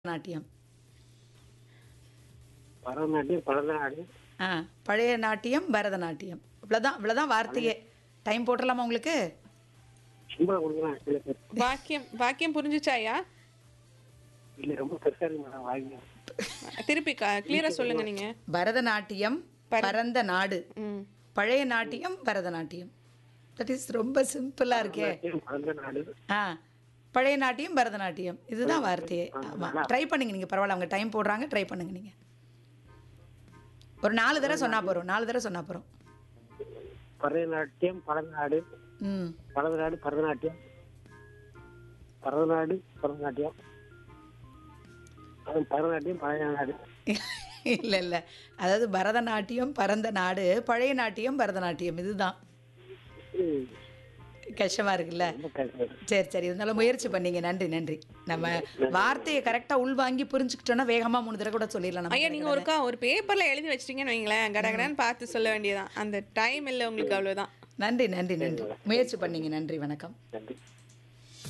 நாட்டியம் பரதநாட்டியம் பரதநாடு ஆ பழைய நாட்டியம் பரதநாட்டியம் இவ்வளோதான் இவ்வளோதான் வார்த்தையே டைம் போட்டுடலாமா உங்களுக்கு சும்மா கொடுக்குறேன் சில பேர் வாக்கியம் வாக்கியம் புரிஞ்சுச்சாயா இல்லை ரொம்ப பெருசா இருக்கு மேடம் வாங்கி திருப்பி கிளியரா சொல்லுங்க நீங்க பரதநாட்டியம் பரந்த நாடு ம் பழைய நாட்டியம் பரதநாட்டியம் தட் இஸ் ரொம்ப சிம்பிளாக இருக்கே பரதநாடு ஆ பழைய நாட்டியம் பரதநாட்டியம் இதுதான் வார்த்தையே ஆமாம் ட்ரை பண்ணுங்க நீங்கள் பரவாயில்ல அவங்க டைம் போடுறாங்க ட்ரை பண்ணுங்க நீங்கள் ஒரு நாலு தடவை சொன்னால் போகிறோம் நாலு தடவை சொன்னால் போகிறோம் பரதநாட்டியம் பரதநாடு ம் பரதநாடு பரதநாட்டியம் பரதநாடு பரதநாட்டியம் அது பரதநாட்டியம் பழைய நாடு இல்லை இல்லை அதாவது பரதநாட்டியம் பரந்த நாடு பழைய நாட்டியம் பரதநாட்டியம் இதுதான் ம், கஷ்டமாக இருக்குல்ல ரொம்ப கஷ்டம் சரி சரி இருந்தாலும் முயற்சி பண்ணீங்க நன்றி நன்றி நம்ம வார்த்தையை கரெக்டாக உள்வாங்கி புரிஞ்சுக்கிட்டோன்னா வேகமாக மூணு தடவை கூட சொல்லிடலாம் நம்ம ஐயா நீங்க ஒருக்கா ஒரு பேப்பர்ல எழுதி வச்சிட்டீங்கன்னு வைங்களேன் கடகடன்னு பார்த்து சொல்ல வேண்டியதான் அந்த டைம் இல்லை உங்களுக்கு அவ்வளவுதான் நன்றி நன்றி நன்றி முயற்சி பண்ணீங்க நன்றி வணக்கம் நன்றி